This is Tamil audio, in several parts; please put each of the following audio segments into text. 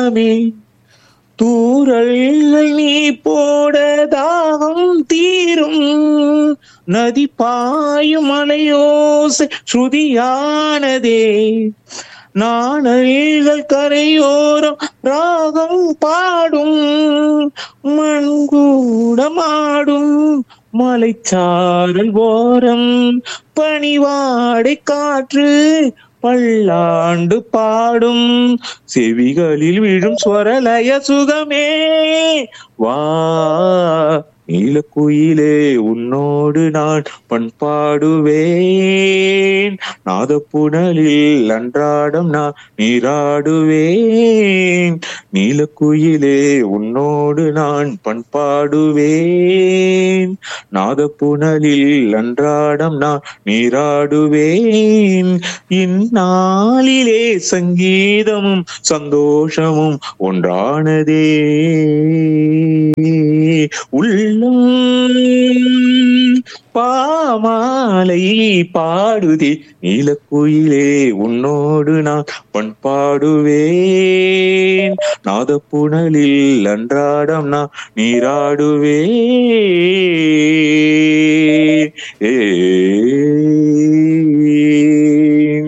தாமே தூரல்கள் நீ போட தாகம் தீரும் நதி பாயும் மலையோசை ஸ்ருதியானதே நாணல்கள் கரையோரம் ராகம் பாடும் மண்கூடமாடும் மலைச்சாரல் ஓரம் பனிவாடை காற்று பல்லாண்டு பாடும் செவிகளில் விழும் ஸ்வரலய சுகமே வா நீலக்குயிலே உன்னோடு நான் பண்பாடுவேன் நாதப்புணலில் அன்றாடம் நான் நீராடுவேன் நீலக்குயிலே உன்னோடு நான் பண்பாடுவேன் நாதப்புணலில் அன்றாடம் நான் நீராடுவேன் இந்நாளிலே சங்கீதமும் சந்தோஷமும் ஒன்றானதே உள்ளம் பாமாலை பாடுதே நீலக்குயிலே உன்னோடு நான் பண்பாடுவேன் நாதப்புணலில் அன்றாடம் நான் நீராடுவேன்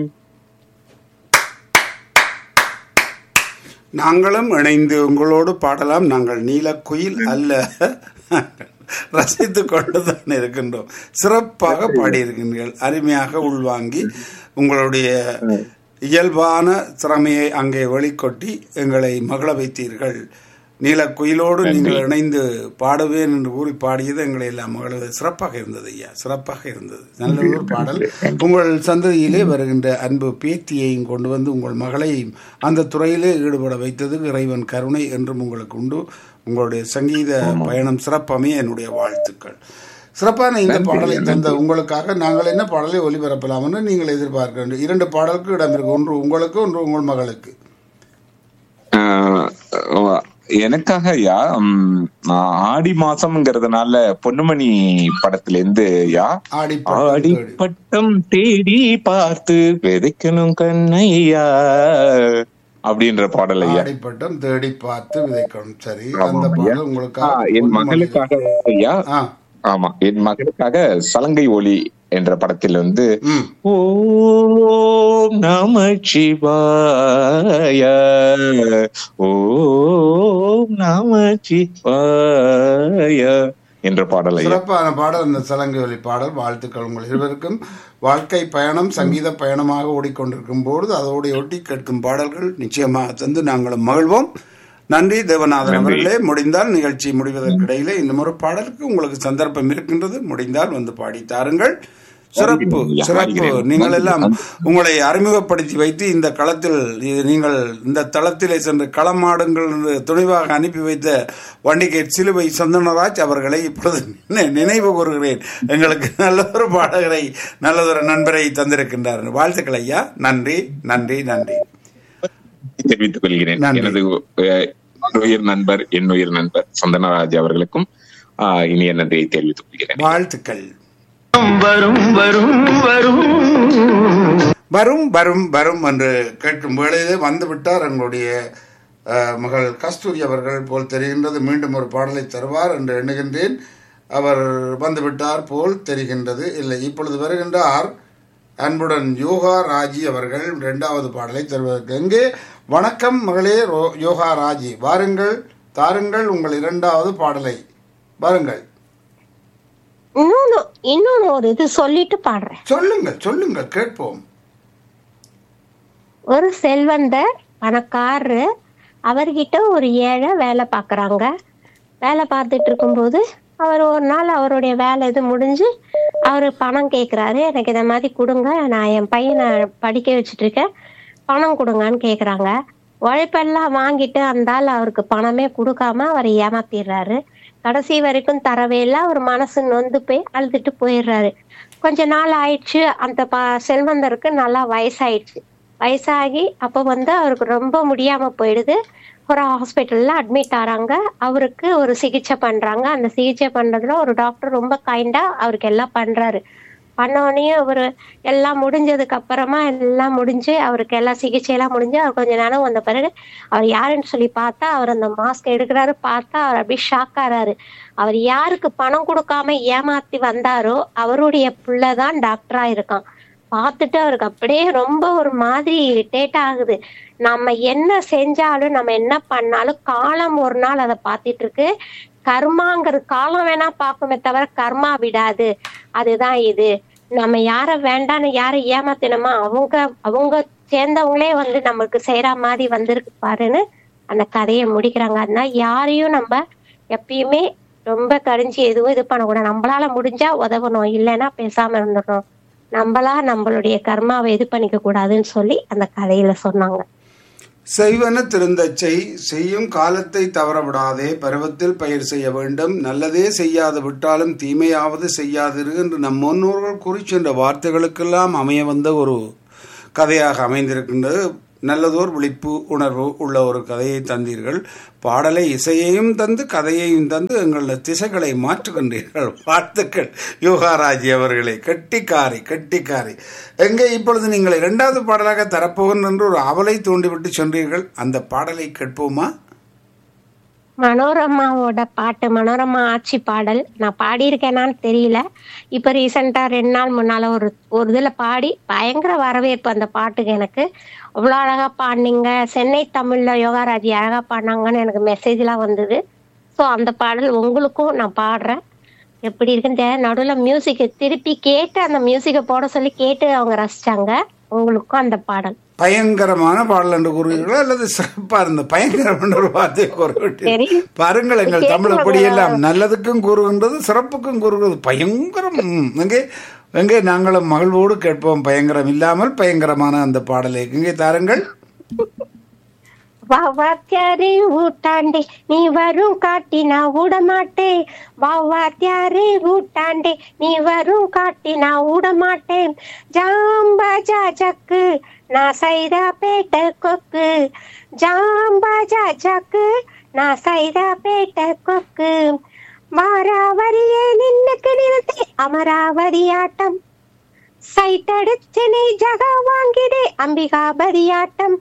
நாங்களும் இணைந்து உங்களோடு பாடலாம் நாங்கள் நீலக்குயில் அல்ல ரசித்து கொண்டுதான் இருக்கின்றோம் சிறப்பாக பாடியிருக்கின்றீர்கள் அருமையாக உள்வாங்கி உங்களுடைய இயல்பான திறமையை அங்கே வெளிக்கொட்டி எங்களை மகள வைத்தீர்கள் நீலக்குயிலோடு நீங்கள் இணைந்து பாடுவேன் என்று கூறி பாடியது எங்களை எல்லாம் மகள சிறப்பாக இருந்தது ஐயா சிறப்பாக இருந்தது நல்ல ஒரு பாடல் உங்கள் சந்ததியிலே வருகின்ற அன்பு பேத்தியையும் கொண்டு வந்து உங்கள் மகளையும் அந்த துறையிலே ஈடுபட வைத்தது இறைவன் கருணை என்றும் உங்களுக்கு உண்டு உங்களுடைய சங்கீத பயணம் சிறப்பமைய என்னுடைய வாழ்த்துக்கள் சிறப்பான இந்த பாடலை தந்த உங்களுக்காக நாங்கள் என்ன பாடலை ஒலிபரப்பலாம் என்று நீங்கள் எதிர்பார்க்க வேண்டும் இரண்டு பாடலுக்கு இடம் இருக்கு ஒன்று உங்களுக்கு ஒன்று உங்கள் மகளுக்கு ஆஹ் எனக்காக யா ம், நான் ஆடி மாசம்ங்கிறதுனால பொன்னுமணி படத்துல இருந்து யா ஆடி ஆடி பட்டம் தேடி பார்த்து விதைக்கணும் கண்ணையா அப்படின்ற பாடல் ஐயா ஆடிப்பட்டம் தேடி பார்த்து விதைக்கணும் சரி ஆமா, அந்த ஐயா. பாடல் ஆ, உங்களுக்காக என் மகளுக்காக ஐயா ஆ ஆமா என் மகளுக்காக சலங்கை ஒலி என்ற படத்தில் வந்து ம் ஓம் நம சிவாய ஓம் நம சிவாய என்ற பாடல் ஐயா சிறப்பான பாடல் அந்த சலங்கை ஒலி பாடல் வாழ்த்துக்கள் உங்கள் இருவருக்கும் வாழ்க்கை பயணம் சங்கீத பயணமாக ஓடிக்கொண்டிருக்கும் பொழுது அதோடு ஒட்டி கேட்கும் பாடல்கள் நிச்சயமாக தந்து நாங்களும் மகிழ்வோம் நன்றி தேவநாதன் அவர்களே முடிந்தால் நிகழ்ச்சி முடிவதற்கு இடையிலே இந்த ஒரு பாடலுக்கு உங்களுக்கு சந்தர்ப்பம் இருக்கின்றது முடிந்தால் வந்து பாடி தாருங்கள் சிறப்பு ஐயா, சிறப்பு வருகிறேன். நீங்கள் எல்லாம் உங்களை அறிமுகப்படுத்தி வைத்து இந்த களத்தில் இது நீங்கள் இந்த தளத்திலே சென்று களமாடுங்கள் என்று துணிவாக அனுப்பி வைத்த வண்டிகேட் சிலுவை சந்தனராஜ் அவர்களை இப்பொழுது நினை- நினைவு கூறுகிறேன் எங்களுக்கு நல்ல ஒரு பாடகரை நல்லதொரு நண்பரை தந்திருக்கின்றார் வாழ்த்துக்கள் ஐயா நன்றி நன்றி நன்றி தெரிவித்துக் கொள்கிறேன் நன்றி. எனது அஹ், உயிர் நண்பர் என் உயிர் நண்பர் சந்தனராஜ் அவர்களுக்கும் ஆஹ், இனிய நன்றியை தெரிவித்துக் கொள்கிறேன் வாழ்த்துக்கள் வரும் வரும் வரும் வரும் வரும் வரும் என்று கேட்கும் வேளையிலே வந்து விட்டார் எங்களுடைய அஹ், மகள் கஸ்தூரி அவர்கள் போல் தெரிகின்றது மீண்டும் ஒரு பாடலை தருவார் என்று எண்ணுகின்றேன் அவர் வந்து விட்டார் போல் தெரிகின்றது இல்லை இப்பொழுது வருகின்றார் அன்புடன் யோகா ராஜி அவர்கள் இரண்டாவது பாடலை தருவதற்கு எங்கே வணக்கம் மகளே ரோ- யோகா ராஜி வாருங்கள் தாருங்கள் உங்கள் இரண்டாவது பாடலை வாருங்கள் இன்னொன்னு இன்னொன்னு ஒரு இது சொல்லிட்டு பாடுறேன் சொல்லுங்கள் சொல்லுங்கள் கேட்போம் ஒரு செல்வந்தர் பணக்காரரு அவர்கிட்ட ஒரு ஏழை வேலை பார்க்குறாங்க வேலை பார்த்துட்டு இருக்கும்போது அவர் ஒரு நாள் அவருடைய வேலை இது முடிஞ்சு அவர் பணம் கேட்குறாரு எனக்கு இதை மாதிரி கொடுங்க நான் என் பையனை படிக்க வச்சுட்டு இருக்கேன் பணம் கொடுங்கன்னு கேட்குறாங்க உழைப்பெல்லாம் வாங்கிட்டு அந்த ஆள் அவருக்கு பணமே கொடுக்காம அவரை ஏமாத்திடுறாரு கடைசி வரைக்கும் தரவே இல்லை அவர் மனசு நொந்து போய் அழுதுட்டு போயிடுறாரு கொஞ்ச நாள் ஆயிடுச்சு அந்த ப செல்வந்தருக்கு நல்லா வயசாயிடுச்சு வயசாகி அப்போ வந்து அவருக்கு ரொம்ப முடியாம போயிடுது ஒரு ஹாஸ்பிட்டல்ல அட்மிட் ஆறாங்க அவருக்கு ஒரு சிகிச்சை பண்றாங்க அந்த சிகிச்சை பண்றதுல ஒரு டாக்டர் ரொம்ப கைண்டா அவருக்கு எல்லாம் பண்றாரு பண்ணோடனே அவரு எல்லாம் முடிஞ்சதுக்கு அப்புறமா எல்லாம் முடிஞ்சு அவருக்கு எல்லா சிகிச்சை எல்லாம் முடிஞ்சு அவர் கொஞ்ச நேரம் வந்த பிறகு அவர் யாருன்னு சொல்லி பார்த்தா அவர் அந்த மாஸ்க் எடுக்கிறாரு பார்த்தா அவர் அப்படியே ஷாக் ஆறாரு அவர் யாருக்கு பணம் கொடுக்காம ஏமாத்தி வந்தாரோ அவருடைய புள்ளதான் டாக்டரா இருக்கான் பார்த்துட்டு அவருக்கு அப்படியே ரொம்ப ஒரு மாதிரி இரிட்டேட் ஆகுது நம்ம என்ன செஞ்சாலும் நம்ம என்ன பண்ணாலும் காலம் ஒரு நாள் அதை பார்த்துட்டு இருக்கு கர்மாங்கிறது காலம் வேணா பார்க்குமே தவிர கர்மா விடாது அதுதான் இது நம்ம யார வேண்டான்னு யாரை ஏமாத்தினோமோ அவங்க அவங்க சேர்ந்தவங்களே வந்து நமக்கு செய்யற மாதிரி வந்திருக்கு பாருன்னு அந்த கதையை முடிக்கிறாங்க அதனால யாரையும் நம்ம எப்பயுமே ரொம்ப கடிஞ்சு எதுவும் இது பண்ணக்கூடாது நம்மளால முடிஞ்சா உதவணும் இல்லைன்னா பேசாம இருந்துடணும் நம்மளா நம்மளுடைய கர்மாவை இது பண்ணிக்க கூடாதுன்னு சொல்லி அந்த கதையில சொன்னாங்க செய்வன திருந்தச் செய் செய்யும் காலத்தை தவறவிடாதே பருவத்தில் பயிர் செய்ய வேண்டும் நல்லதே செய்யாது விட்டாலும் தீமையாவது செய்யாதிரு என்று நம் முன்னோர்கள் கூறி சென்ற வார்த்தைகளுக்கெல்லாம் அமைய வந்த ஒரு கதையாக அமைந்திருக்கின்றது நல்லதோர் விழிப்பு உணர்வு உள்ள ஒரு கதையை தந்தீர்கள் பாடலை இசையையும் தந்து கதையையும் தந்து எங்களது திசைகளை மாற்றுகின்றீர்கள் வாழ்த்துக்கள் யோகாராஜி அவர்களே கெட்டிக்காரி கெட்டிக்காரி எங்கே இப்பொழுது நீங்கள் இரண்டாவது பாடலாக தரப்போகின்ற என்று ஒரு அவலை தூண்டிவிட்டு சென்றீர்கள் அந்த பாடலை கேட்போமா மனோரமாவோட பாட்டு மனோரமா ஆட்சி பாடல் நான் பாடியிருக்கேனான்னு தெரியல இப்ப ரீசெண்டா ரெண்டு நாள் முன்னால ஒரு ஒரு இதுல பாடி பயங்கர வரவேற்பு அந்த பாட்டுக்கு எனக்கு அவ்வளோ அழகா பாடினீங்க சென்னை தமிழ்ல யோகாராஜி அழகா பாடினாங்கன்னு எனக்கு மெசேஜ் எல்லாம் வந்தது ஸோ அந்த பாடல் உங்களுக்கும் நான் பாடுறேன் எப்படி இருக்குன்னு தெரியல நடுவில் மியூசிக் திருப்பி கேட்டு அந்த மியூசிக்கை போட சொல்லி கேட்டு அவங்க ரசிச்சாங்க உங்களுக்கும் அந்த பாடல் பயங்கரமான பாடல் என்று கூறுவீர்களா அல்லது சிறப்பா இருந்த பயங்கரம் என்ற ஒரு வார்த்தையை கூறுவிட்டீர்கள் தெரியும். பாருங்கள் எங்கள் தமிழ் அப்படியெல்லாம் நல்லதுக்கும் கூறுகின்றது சிறப்புக்கும் கூறுகிறது பயங்கரம் ம். எங்கே எங்கே நாங்களும் மகிழ்வோடு கேட்போம் பயங்கரம் இல்லாமல் பயங்கரமான அந்த பாடலை எங்கே தாருங்கள் வா வாத்தியாரே ஊட்டாண்டே நீ வரும் காட்டி நான் விடமாட்டேன் வா வாத்தியாரே ஊட்டாண்டே நீ வரும் காட்டி நான் விடமாட்டேன் ஜாம்பா ஜாஜக்கு நான் சைதா பேட்ட கொக்கு ஜாம்பா ஜாஜக்கு நான் சைதா பேட்ட கொக்கு வாராவரியே நின்னுக்கு நிறுத்தி அமராவதி ஆட்டம் சைட் அடிச்சு நீ ஜக வாங்கிடே அம்பிகாபதி ஆட்டம்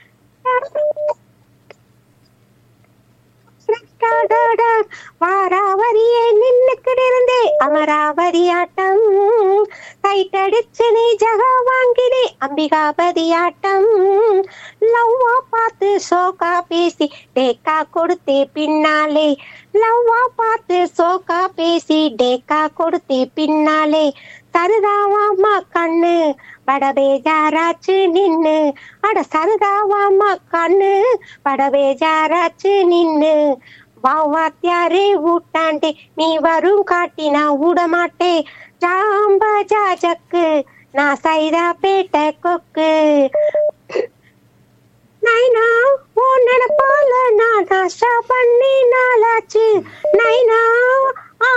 வாராவரியே நின்னுக்கு இருந்தே அமராவதி ஆட்டம் கைட்டடிச்சு நீ ஜக வாங்கினே அம்பிகாபதி ஆட்டம் லவ்வா பார்த்து சோகா பேசி டேக்கா கொடுத்தே பின்னாலே லவ்வா பார்த்து சோகா பேசி டேக்கா கொடுத்தே பின்னாலே சருதாவாமா கண்ணு பட பேஜாராச்சு நின்னு அட சருதாவாமா கண்ணு பட பேஜாராச்சு நின்னு வாத்தியாரே ஊட்டாண்டே நீ வரும் காட்டி நான் விட மாட்டேன் ஜாம்ப ஜாஜக்கு நான் சைதா பேட்ட கொக்கு நைனா உன் நினைப்பால நான் நாஷ்டா பண்ணி நாளாச்சு நைனா ஆ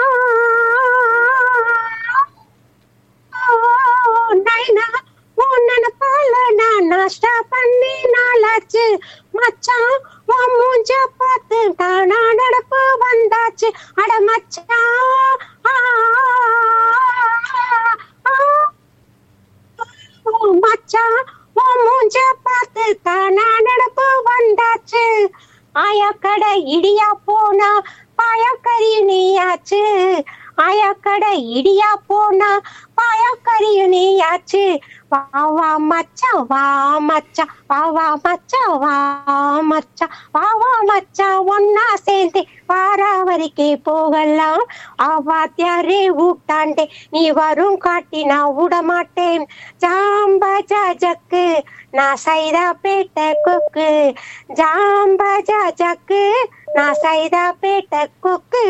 நைனா உன் நினைப்பால நான் நாஷ்டா பண்ணி நாளாச்சு மச்சான் உன் மூஞ்ச பார்த்து தானா நடப்பு வந்தாச்சு அட மச்சான் ஆ, ஆ, ஓ மச்சான் உன் மூஞ்ச பார்த்து தானா நடப்பு வந்தாச்சு ஆயா கடை இடியா போனா பாயாக்கறி நீயாச்சு ஆயா கடை இடியா போனா பாயாக்கறி நீயாச்சு வா வா மச்சான் வா மச்சான் வா வா மச்சான் வா மச்சான் வா வா மச்சான் ஒன்னா சேர்ந்து வாராவரிக்கே போகலாம் ஆவாத்தியாரே ஊட்டாண்டே நீ வரும் காட்டி நான் விட மாட்டேன் ஜாம்ப ஜாஜக்கு நான் சைதா பேட்ட கொக்கு ஜாம்ப ஜாஜக்கு நான் சைதா பேட்ட கொக்கு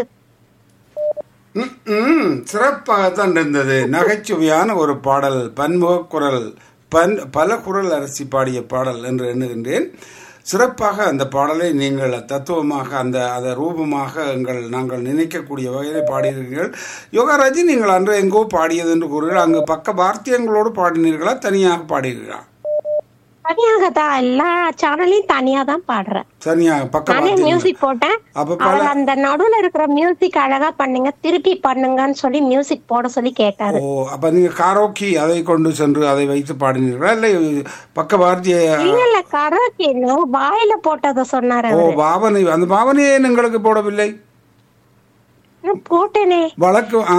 ம், ம், சிறப்பாகத்தான் இருந்தது நகைச்சுவையான ஒரு பாடல் பன்முக குரல் பன் பல குரல் அரசி பாடிய பாடல் என்று எண்ணுகின்றேன் சிறப்பாக அந்த பாடலை நீங்கள் தத்துவமாக அந்த அதை ரூபமாக எங்கள் நாங்கள் நினைக்கக்கூடிய வகையில் பாடியிருக்கிறீர்கள் யோகாராஜி நீங்கள் அன்று எங்கோ பாடியது என்று கூறுகிறீர்கள் அங்கு பக்க வார்த்தியங்களோடு பாடினீர்களா தனியாக பாடினீர்களா தனியாக தான் எல்லா சேனலையும் தனியா தான் பாடுறேன் சரியா நானே பக்கம் மியூசிக் போட்டேன் அப்ப பல அவர் அந்த நடுவுல இருக்கிற மியூசிக் அழகா பண்ணுங்க திருப்பி பண்ணுங்கன்னு சொல்லி மியூசிக் போட சொல்லி கேட்டாரு ஓ அப்ப நீங்க காரோக்கி அதை கொண்டு சென்று அதை வைத்து பாடினீர்களா இல்லை பக்க வார்த்தைய இல்ல இல்ல கரோக்கி இல்ல வாயில போட்டத சொன்னாரு ஓ அவரு. பாவனை அந்த பாவனையே எங்களுக்கு போடவில்லை நான் போட்டேனே வழக்கு ஆ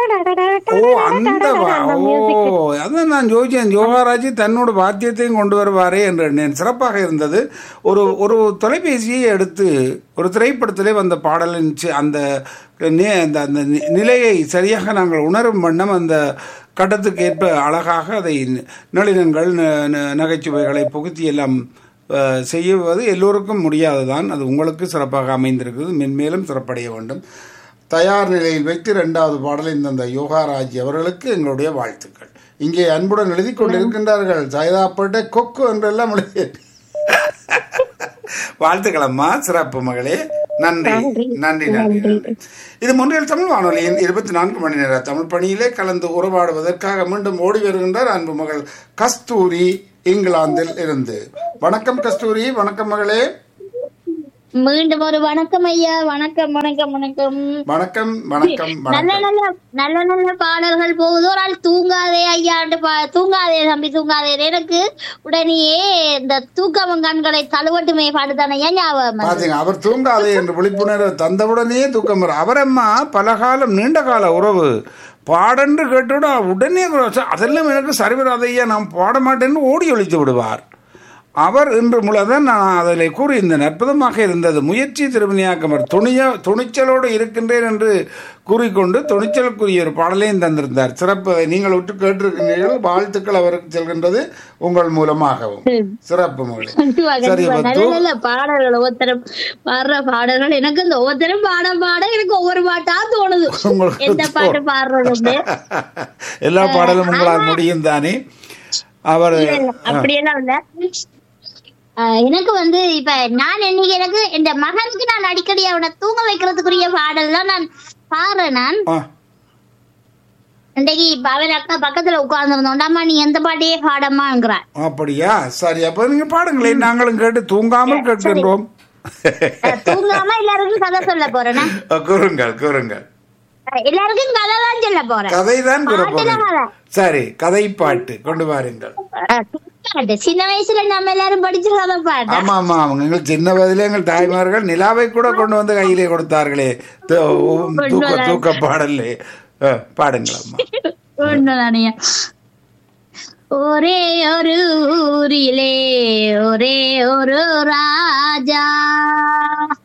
ஓ அந்த வா- அந்த ஓ music. அதான் நான் யோசிச்சேன் யோகாராஜ் தன்னோட வாத்தியத்தையும் கொண்டு வருவாரே என்று எண்ணேன் சிறப்பாக இருந்தது ஒரு ஒரு தொலைபேசியை எடுத்து ஒரு திரைப்படத்திலே வந்த பாடலின் சி- அந்த நே- அந்த அந்த நி- நிலையை சரியாக நாங்கள் உணரும் வண்ணம் அந்த கட்டத்துக்கு ஏற்ப அழகாக அதை நளினங்கள் ந- ந- நகைச்சுவைகளை புகுத்தி எல்லாம் அஹ், செய்வது எல்லோருக்கும் முடியாதுதான் அது உங்களுக்கு சிறப்பாக அமைந்திருக்கிறது மென்மேலும் சிறப்படைய வேண்டும் தயார் நிலையில் வைத்து இரண்டாவது பாடலை தந்த யோகாராஜ் அவர்களுக்கு எங்களுடைய வாழ்த்துக்கள் இங்கே அன்புடன் எழுதி கொண்டிருக்கின்றார்கள் சைதாப்பேட்டை கொக்கு என்றெல்லாம் எழுதி வாழ்த்துக்கள் அம்மா சிறப்பு மகளே நன்றி நன்றி. நன்றி நன்றி நன்றி இது முன்னில் தமிழ் வானொலியின் இருபத்தி நான்கு மணி நேர தமிழ் பணியிலே கலந்து உறவாடுவதற்காக மீண்டும் ஓடி வருகின்றார் அன்பு மகள் கஸ்தூரி இங்கிலாந்தில் இருந்து வணக்கம் கஸ்தூரி வணக்கம் மகளே மீண்டும் ஒரு வணக்கம் ஐயா வணக்கம் வணக்கம் வணக்கம் வணக்கம் வணக்கம் நல்ல வணக்கம் நல்ல நல்ல நல்ல பாடல்கள் போகுது ஒரு ஆள் தூங்காதே ஐயாண்டு பா- தூங்காதே தம்பி தூங்காதே எனக்கு உடனேயே இந்த தூக்கம் கண்களை தழுவட்டுமே பாடுதானே ஐயா ஞாபகம் வந்தது. பாத்தீங்க அவர் தூங்காதே என்று விழிப்புணர்வு தந்தவுடனே தூக்கம் வரும் அவரம்மா பல காலம் நீண்ட கால உறவு பாடன்று கேட்டுவிட உடனே அதெல்லாம் எனக்கு சரிவராதையா நான் பாட மாட்டேன்னு ஓடி ஒழித்து விடுவார் அவர் இன்று முழுதான் நான் அதில் கூறியிருந்தேன் அற்புதமாக இருந்தது முயற்சி திருமணியாக்கமர் துணிய துணிச்சலோடு இருக்கின்றேன் என்று கூறிக்கொண்டு துணிச்சலுக்குரிய ஒரு பாடலையும் தந்திருந்தார் சிறப்பு அதை நீங்கள் விட்டு கேட்டிருக்கின்றீர்கள் வாழ்த்துக்கள் அவருக்கு செல்கின்றது உங்கள் மூலமாகவும் சிறப்பு மகளே கண்டிப்பா, சரி கண்டிப்பா. இப்ப நல்ல தூ- நல்ல பாடல்கள் ஒவ்வொருத்தரும் பாடுற பாடல்கள் எனக்கு இந்த ஒவ்வொருத்தரும் பாட பாட எனக்கு ஒவ்வொரு பாட்டா தோணுது உங்களுக்கு எந்த பாட்டு பாடுறது எல்லா பாடலும் உங்களால் முடியும் தானே அவர் அப்படியெல்லாம் இல்ல ஆஹ் எனக்கு வந்து இப்ப நான் இன்னைக்கு எனக்கு இந்த மகனுக்கு நான் அடிக்கடி அவனை தூங்க வைக்கிறதுக்குரிய பாடல்லாம் நான் பாடுறேன் நான் ஆ, இன்றைக்கு இப்ப அவன் அக்கா பக்கத்துல உட்கார்ந்து இருந்தோண்டாமா நீ எந்த பாட்டையே பாடமாங்கிறான் அப்படியா சரி அப்ப நீங்க பாடுங்களேன் நாங்களும் கேட்டு தூங்காமல் கேட்கின்றோம் அஹ் தூங்காம எல்லாருக்கும் கதை சொல்ல போறேன்னா கூறுங்கள் கூறுங்கள் எல்லாருக்கும் கதை தான் சொல்ல போறேன் கதை தான் கூற பாட்டுல போறேன் கதை. சரி கதை பாட்டு கொண்டு வாருங்கள் அஹ் பாட்டு. சின்ன வயசுல நம்ம எல்லாரும் படிச்ச கதை பாட்டு ஆமா ஆமா அவங்க எங்கள் சின்ன வயதிலே எங்கள் தாய்மார்கள் நிலாவை கூட கொண்டு வந்து கையிலே கொடுத்தார்களே தூ- தூக்க தூக்க பாடல்லே ஆ, பாடுங்கள் அம்மா உண்மைதானே ஒரே ஒரு ஊரிலே ஒரே ஒரு ராஜா